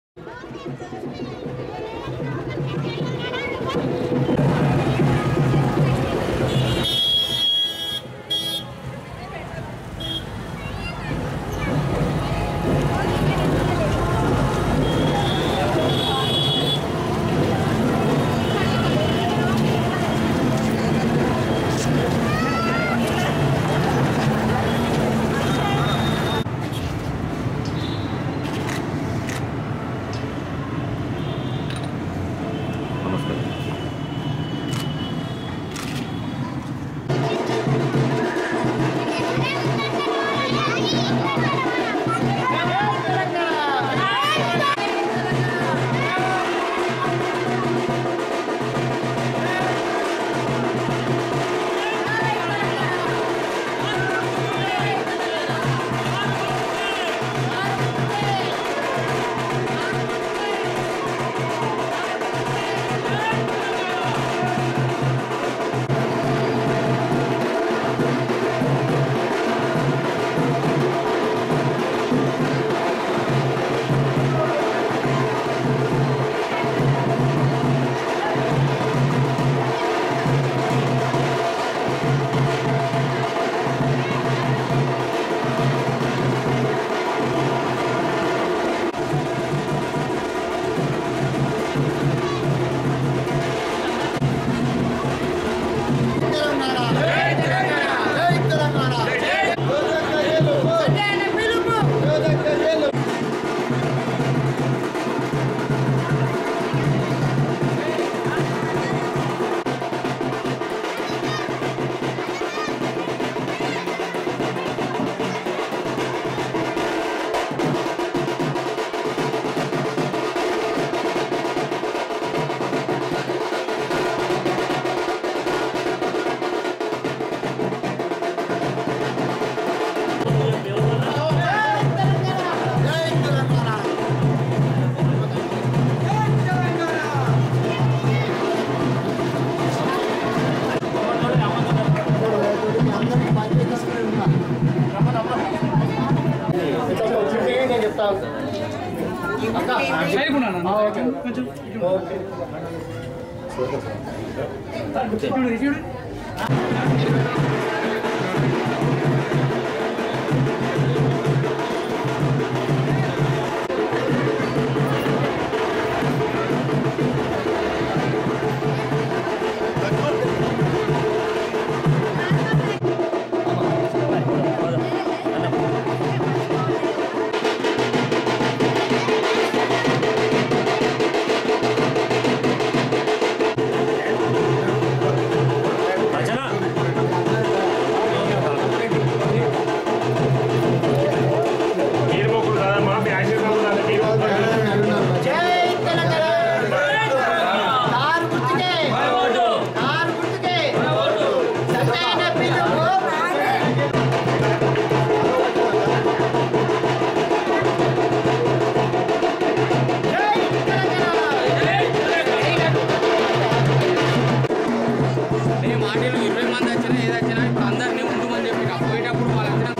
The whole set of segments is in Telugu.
మేము ఆటలు ఇరవై మంది వచ్చినా ఏది వచ్చినా ఇప్పుడు అందరినీ ఉండమని చెప్పి పోయేటప్పుడు వాళ్ళు వచ్చిన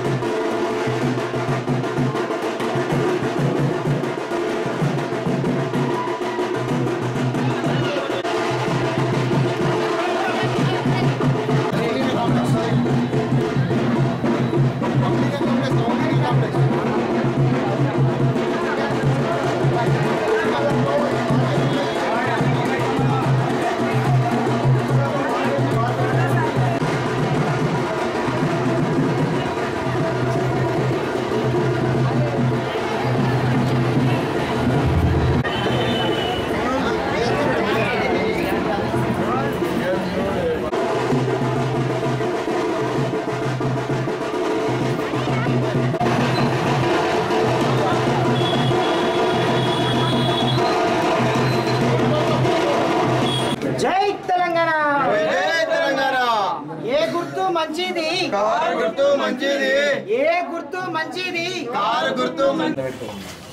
జై తెలంగాణ జై తెలంగాణ ఏ గుర్తు మంచిది కారు గుర్తు మంచిది ఏ గుర్తు మంచిది కారు గుర్తు మంచిది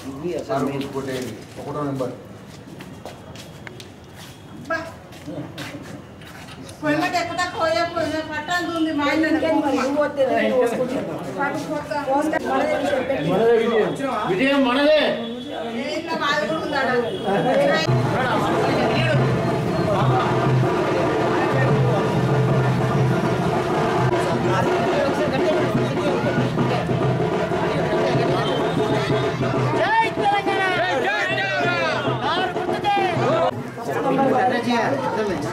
ఒకటో నెంబర్ పొయ్యికి ఎక్కుతా పోయే పోయే పట్టాలు ఉంది మా ఇల్లు విజయం మనదే ఇట్లా బాధ మంచిగా అర్థమైందా?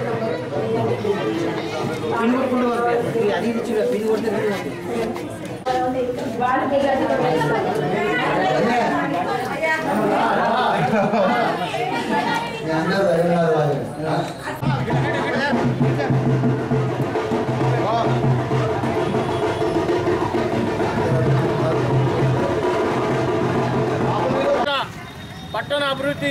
పిన్ కొట్టుకుంటూ పంపి. ఇది అది ఇది చూడ పిన్ కొడితే పిన్ కొట్టు. పట్టణ అభివృద్ధి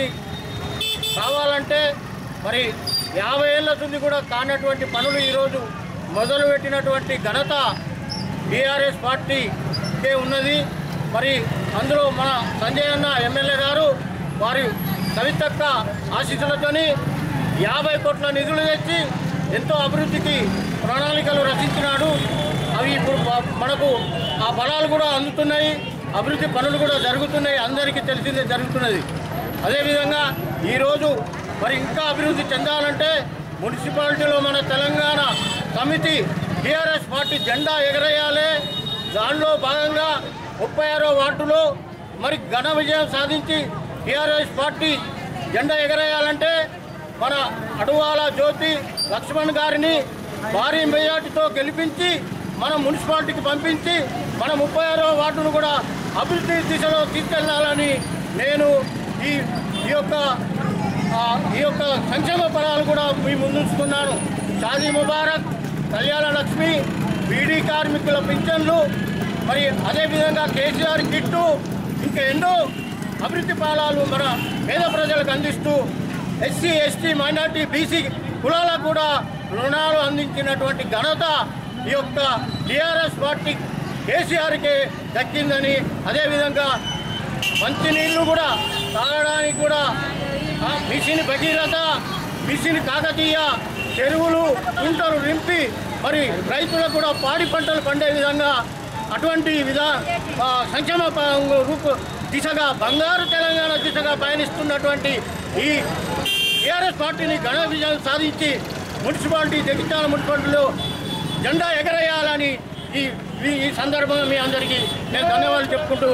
కావాలంటే మరి యాభై ఏళ్ళ నుండి కూడా కానటువంటి పనులు ఈరోజు మొదలుపెట్టినటువంటి ఘనత బీఆర్ఎస్ పార్టీకే ఉన్నది మరి అందులో మన సంజయ్ అన్న ఎమ్మెల్యే గారు వారి కవితక్క ఆశీస్సులతోని యాభై కోట్ల నిధులు తెచ్చి ఎంతో అభివృద్ధికి ప్రణాళికలు రచించినాడు అవి ఇప్పుడు ప- మనకు ఆ ఫలాలు కూడా అందుతున్నాయి అభివృద్ధి పనులు కూడా జరుగుతున్నాయి అందరికీ తెలిసిందే జరుగుతున్నది అదేవిధంగా ఈరోజు మరి ఇంకా అభివృద్ధి చెందాలంటే మున్సిపాలిటీలో మన తెలంగాణ సమితి టీఆర్ఎస్ పార్టీ జెండా ఎగరేయాలి దానిలో భాగంగా ముప్పై ఆరో వార్డులో మరి ఘన విజయం సాధించి టీఆర్ఎస్ పార్టీ జెండా ఎగరేయాలంటే మన అడువాల జ్యోతి లక్ష్మణ్ గారిని భారీ మెజార్టీతో గెలిపించి మన మున్సిపాలిటీకి పంపించి మన ముప్పై ఆరో వార్డును కూడా అభివృద్ధి దిశలో తీసుకెళ్లాలని నేను ఈ ఈ యొక్క ఆ, ఈ యొక్క సంక్షేమ ఫలాలు కూడా మీ ముందుంచుతున్నాను షాదీ ముబారక్ కళ్యాణ లక్ష్మి బీడీ కార్మికుల పింఛన్లు మరి అదేవిధంగా కేసీఆర్ కిట్టు ఇంకా ఎన్నో అభివృద్ధి ఫలాలు మన పేద ప్రజలకు అందిస్తూ ఎస్సీ ఎస్టీ మైనార్టీ బీసీ కులాలకు కూడా రుణాలు అందించినటువంటి ఘనత ఈ యొక్క టీఆర్ఎస్ పార్టీ కేసీఆర్కే దక్కిందని అదేవిధంగా మంచినీళ్ళు కూడా తాగడానికి కూడా ఆ, మిషన్ భగీరథ మిషన్ కాకతీయ చెరువులు కుంటలు నింపి మరి రైతులకు కూడా పాడి పంటలు పండే విధంగా అటువంటి విధా ఆ, సంక్షేమ ప- రూపు దిశగా బంగారు తెలంగాణ దిశగా పయనిస్తున్నటువంటి ఈ టీఆర్ఎస్ పార్టీని ఘన విజయం సాధించి మున్సిపాలిటీ జగిత్యాల మున్సిపాలిటీలో జెండా ఎగరేయాలని ఈ ఈ- ఈ సందర్భంగా మీ అందరికీ నేను ధన్యవాదాలు చెప్పుకుంటూ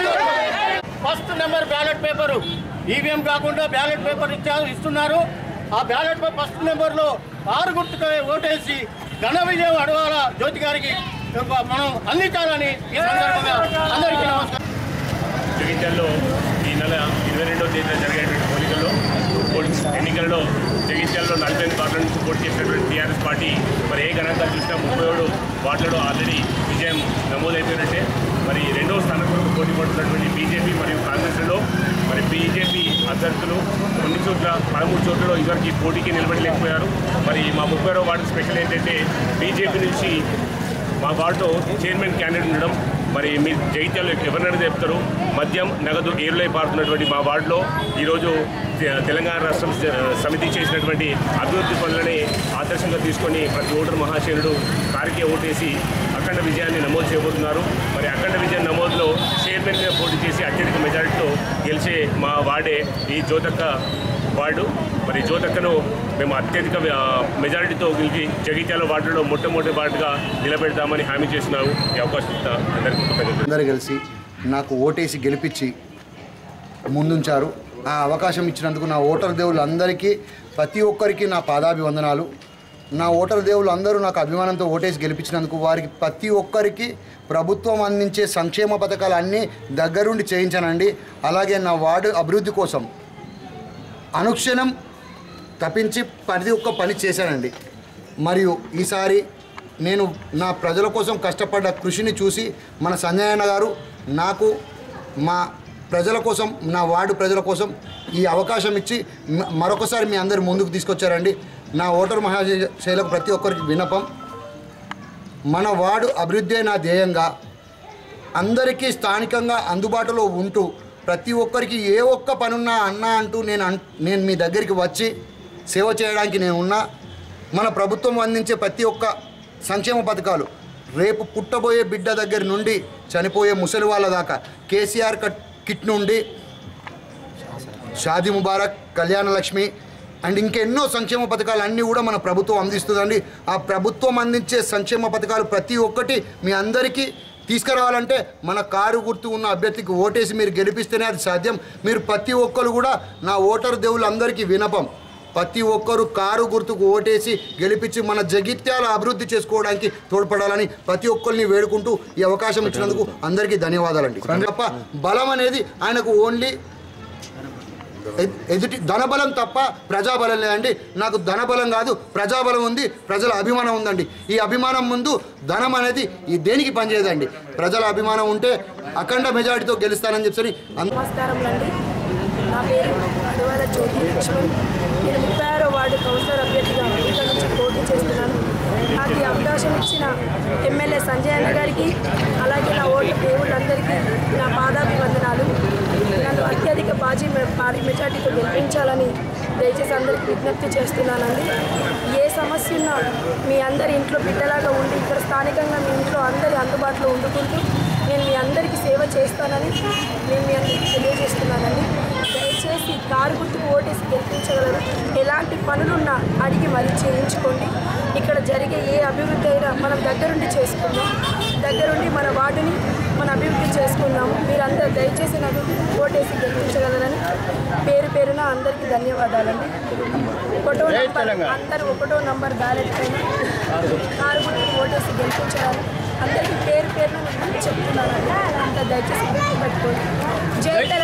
first number ballot paper EVM కాకుండా బ్యాలెట్ పేపర్ ఇచ్చారు ఇస్తున్నారు ఆ బ్యాలెట్ పేపర్ ఫస్ట్ నెంబర్లో ఆరు గుర్తుకు ఓటేసి ఘన విజయం అడవాల జ్యోతి గారికి మనం అందించాలని ఈ సందర్భంగా అందరికీ నమస్కారం జగిత్యాల్లో ఈ నెల ఇరవై రెండవ తేదీన జరిగేటువంటి పోలికల్లో పోటీ ఎన్నికల్లో జగిత్యాల్లో నలభై ఎనిమిది వార్డుల నుంచి పోటీ చేసినటువంటి టీఆర్ఎస్ పార్టీ మరి ఏ గణంగా చూసినా ముప్పై ఏడు వార్డులలో ఆల్రెడీ విజయం నమోదైపోయినట్టే మరి రెండవ స్థానం కొరకు పోటీ పడుతున్నటువంటి బీజేపీ మరియు కాంగ్రెస్లలో మరి బీజేపీ అభ్యర్థులు కొన్ని చోట్ల పదమూడు చోట్లలో ఇదివరకు ఈ పోటీకి నిలబడలేకపోయారు మరి మా ముప్పై వార్డు స్పెషల్ ఏంటంటే బీజేపీ నుంచి మా వార్డులో చైర్మన్ క్యాండిడేట్ ఉండడం మరి మీ జగిత్యాల్లో ఎవరినైనా చెప్తారు మద్యం నగదు ఏరులై పారుతున్నటువంటి మా వార్డులో ఈరోజు తె- తెలంగాణ రాష్ట్రం స- సమితి చేసినటువంటి అభివృద్ధి పనులని ఆదర్శంగా తీసుకొని ప్రతి ఓటర్ మహాశయుడు కారికే ఓటేసి అఖండ విజయాన్ని నమోదు చేయబోతున్నారు మరి అఖండ విజయం నమోదులో చైర్మన్గా పోటీ చేసి అత్యధిక మెజారిటీతో గెలిచే మా వార్డే ఈ జ్యోతక్క వార్డు మరి జ్యోతక్కను మేము అత్యధిక ఆ, మెజారిటీతో గెలిచి జగిత్యాల వార్డులో మొట్టమొదటి వార్డుగా నిలబెడతామని హామీ చేసినారు ఈ అవకాశం ఇచ్చిన అందరికీ కృతజ్ఞతలు అందరు కలిసి నాకు ఓటేసి గెలిపించి ముందుంచారు ఆ అవకాశం ఇచ్చినందుకు నా ఓటర్ దేవుళ్ళు అందరికీ ప్రతి ఒక్కరికి నా పాదాభివందనాలు నా ఓటర్ దేవుళ్ళు అందరూ నాకు అభిమానంతో ఓటేసి గెలిపించినందుకు వారికి ప్రతి ఒక్కరికి ప్రభుత్వం అందించే సంక్షేమ పథకాలు అన్నీ దగ్గరుండి చేయించానండి అలాగే నా వార్డు అభివృద్ధి కోసం అనుక్షణం తప్పించి ప్రతి ఒక్క పని చేశానండి మరియు ఈసారి నేను నా ప్రజల కోసం కష్టపడ్డ కృషిని చూసి మన సంజయ్ అన్న గారు నాకు మా ప్రజల కోసం నా వార్డు ప్రజల కోసం ఈ అవకాశం ఇచ్చి మ- మరొకసారి మీ అందరి ముందుకు తీసుకొచ్చారండి నా ఓటర్ మహాశైలకు ప్రతి ఒక్కరికి విన్నపం మన వార్డు అభివృద్ధి నా ధ్యేయంగా అందరికీ స్థానికంగా అందుబాటులో ఉంటూ ప్రతి ఒక్కరికి ఏ ఒక్క పనున్నా అన్నా అంటూ నేను అన్- నేను మీ దగ్గరికి వచ్చి సేవ చేయడానికి నేను ఉన్నా మన ప్రభుత్వం అందించే ప్రతి ఒక్క సంక్షేమ పథకాలు రేపు పుట్టబోయే బిడ్డ దగ్గర నుండి చనిపోయే ముసలి వాళ్ళ దాకా కేసీఆర్ కట్ కిట్ నుండి షాదీ ముబారక్ కళ్యాణ లక్ష్మి అండ్ ఇంకెన్నో సంక్షేమ పథకాలు అన్నీ కూడా మన ప్రభుత్వం అందిస్తుందండి ఆ ప్రభుత్వం అందించే సంక్షేమ పథకాలు ప్రతి ఒక్కటి మీ అందరికీ తీసుకురావాలంటే మన కారు గుర్తు ఉన్న అభ్యర్థికి ఓటేసి మీరు గెలిపిస్తేనే అది సాధ్యం మీరు ప్రతి ఒక్కరు కూడా నా ఓటర్ దేవుళ్ళందరికీ వినపం ప్రతి ఒక్కరూ కారు గుర్తుకు ఓటేసి గెలిపించి మన జగిత్యాల అభివృద్ధి చేసుకోవడానికి తోడ్పడాలని ప్రతి ఒక్కరిని వేడుకుంటూ ఈ అవకాశం ఇచ్చినందుకు అందరికీ ధన్యవాదాలండి తప్ప బలం అనేది ఆయనకు ఓన్లీ ఎ- ఎదుటి ధనబలం తప్ప ప్రజాబలం లేదండి నాకు ధనబలం కాదు ప్రజాబలం ఉంది ప్రజల అభిమానం ఉందండి ఈ అభిమానం ముందు ధనం అనేది ఈ దేనికి పనిచేయదండి ప్రజల అభిమానం ఉంటే అఖండ మెజారిటీతో గెలుస్తానని చెప్పి అంద నమస్కారం అండి నా పేరు అడవాల జ్యోతి లక్ష్మణ్ నేను ముప్పై ఆరో వార్డు కౌన్సిలర్ అభ్యర్థిగా ఇక్కడ నుంచి పోటీ చేస్తున్నాను నాకు ఈ అవకాశం ఇచ్చిన ఎమ్మెల్యే సంజయ్ అన్న గారికి అలాగే నా ఓటు దేవుళ్ళందరికీ నా పాదాభివందనాలు నన్ను అత్యధిక బాజీ మె- భారీ మెజార్టీతో గెలిపించాలని దయచేసి అందరికీ విజ్ఞప్తి చేస్తున్నానండి ఏ సమస్య ఉన్నా మీ అందరి ఇంట్లో బిడ్డలాగా ఉండి ఇక్కడ స్థానికంగా మీ ఇంట్లో అందరి అందుబాటులో ఉండుకుంటూ నేను మీ అందరికీ సేవ చేస్తానని నేను మీ అందరికీ తెలియజేస్తున్నానండి దయచేసి కారు గుర్తుకు ఓటేసి గెలిపించగలరు ఎలాంటి పనులున్నా అడిగి మరీ చేయించుకోండి ఇక్కడ జరిగే ఏ అభివృద్ధి అయినా మనం దగ్గరుండి చేసుకుందాం దగ్గరుండి మన వార్డుని మన అభివృద్ధి చేసుకుందాము మీరందరూ దయచేసి నాకు ఓటేసి గెలిపించగలరని పేరు పేరున అందరికీ ధన్యవాదాలండి ఒకటో నంబర్ అందరూ ఒకటో నంబర్ బ్యాలెట్ పైన కారు గుర్తుకు ఓటేసి గెలిపించాలని అందరికీ పేరు పేరున నేను చెప్తున్నానండి అంత దయచేసి గుర్తుపెట్టుకోండి జై తెలంగాణ